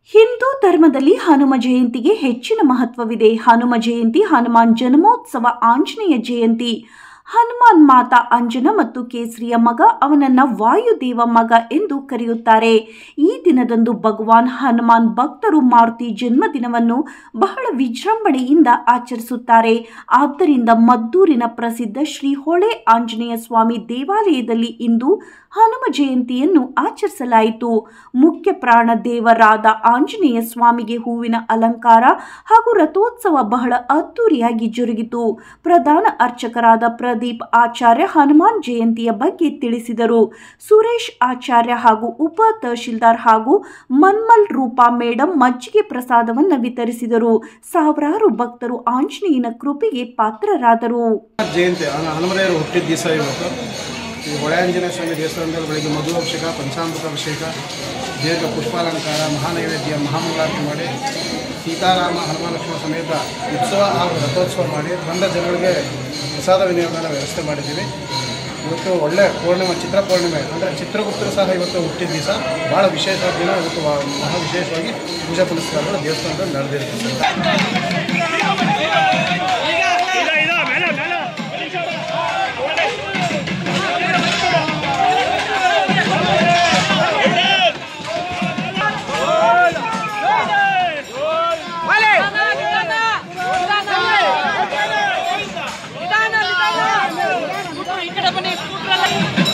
ಹಿಂದೂ ಧರ್ಮದಲ್ಲಿ ಹನುಮ ಜಯಂತಿಗೆ ಹೆಚ್ಚಿನ ಮಹತ್ವವಿದೆ ಹನುಮ ಜಯಂತಿ ಹನುಮಾನ್ ಜನ್ಮೋತ್ಸವ ಆಂಜನೇಯ ಜಯಂತಿ ಹನುಮಾನ್ ಮಾತಾ ಅಂಜನ ಮತ್ತು ಕೇಸರಿಯ ಮಗ ಅವನನ್ನ ವಾಯುದೇವ ಮಗ ಎಂದು ಕರೆಯುತ್ತಾರೆ ಈ ದಿನದಂದು ಭಗವಾನ್ ಹನುಮಾನ್ ಭಕ್ತರು ಮಾರುತಿ ಜನ್ಮದಿನವನ್ನು ಬಹಳ ವಿಜೃಂಭಣೆಯಿಂದ ಆಚರಿಸುತ್ತಾರೆ ಆದ್ದರಿಂದ ಮದ್ದೂರಿನ ಪ್ರಸಿದ್ಧ ಶ್ರೀ ಹೊಳೆ ಆಂಜನೇಯ ಸ್ವಾಮಿ ದೇವಾಲಯದಲ್ಲಿ ಇಂದು ಹನುಮ ಜಯಂತಿಯನ್ನು ಆಚರಿಸಲಾಯಿತು ಮುಖ್ಯ ಪ್ರಾಣ ದೇವರಾದ ಆಂಜನೇಯ ಸ್ವಾಮಿಗೆ ಹೂವಿನ ಅಲಂಕಾರ ಹಾಗೂ ರಥೋತ್ಸವ ಬಹಳ ಅದ್ದೂರಿಯಾಗಿ ಜರುಗಿತು ಪ್ರಧಾನ ಅರ್ಚಕರಾದ ಪ್ರದೀಪ್ ಆಚಾರ್ಯ ಹನುಮಾನ್ ಜಯಂತಿಯ ಬಗ್ಗೆ ತಿಳಿಸಿದರು ಸುರೇಶ್ ಆಚಾರ್ಯ ಹಾಗೂ ಉಪ ತಹಶೀಲ್ದಾರ್ ಹಾಗೂ ಮನ್ಮಲ್ ರೂಪಾ ಮೇಡಂ ಮಜ್ಜಿಗೆ ಪ್ರಸಾದವನ್ನು ವಿತರಿಸಿದರು ಸಾವಿರಾರು ಭಕ್ತರು ಆಂಜನೇಯನ ಕೃಪೆಗೆ ಪಾತ್ರರಾದರು ಜಯಂತಿ ಹನ- ಹನುಮರೆಯರು ಹುಟ್ಟಿದ ದಿವಸ ಇವತ್ತು ಈ ಹೊಳೆ ಆಂಜನೇಯ ಸ್ವಾಮಿ ದೇವಸ್ಥಾನದಲ್ಲಿ ಬೆಳಗ್ಗೆ ಮಧು ಅಭಿಷೇಕ ಪಂಚಾಮೃತ ಅಭಿಷೇಕ ದೀರ್ಘ ಪುಷ್ಪಾಲಂಕಾರ ಮಹಾನೈವೇದ್ಯ ಮಹಾಮಂಗಳಾರತಿ ಮಾಡಿ ಸೀತಾರಾಮ ಹನುಮಾನ್ ಲಕ್ಷ್ಮಣ ಸಮೇತ ಉತ್ಸವ ಹಾಗೂ ರಥೋತ್ಸವ ಮಾಡಿ ಬಂದ ಜನಗಳಿಗೆ ಪ್ರಸಾದ ವಿನಿಯೋಗನ ವ್ಯವಸ್ಥೆ ಮಾಡಿದ್ದೀವಿ ಇವತ್ತು ಒಳ್ಳೆ ಪೂರ್ಣಿಮೆ ಚಿತ್ರ ಪೂರ್ಣಿಮೆ ಅಂದರೆ ಚಿತ್ರಗುಪ್ತರು ಸಹ ಇವತ್ತು ಹುಟ್ಟಿದ ದಿವಸ ಭಾಳ ವಿಶೇಷವಾದ ದಿನ ಇವತ್ತು ವಾ- ಮಹಾ ವಿಶೇಷವಾಗಿ ಪೂಜಾ ಪುನಸ್ಕಾರಗಳು ದೇವಸ್ಥಾನದಲ್ಲಿ ನಡೆದಿರುತ್ತೆ ಸರ್ ఇక్కడ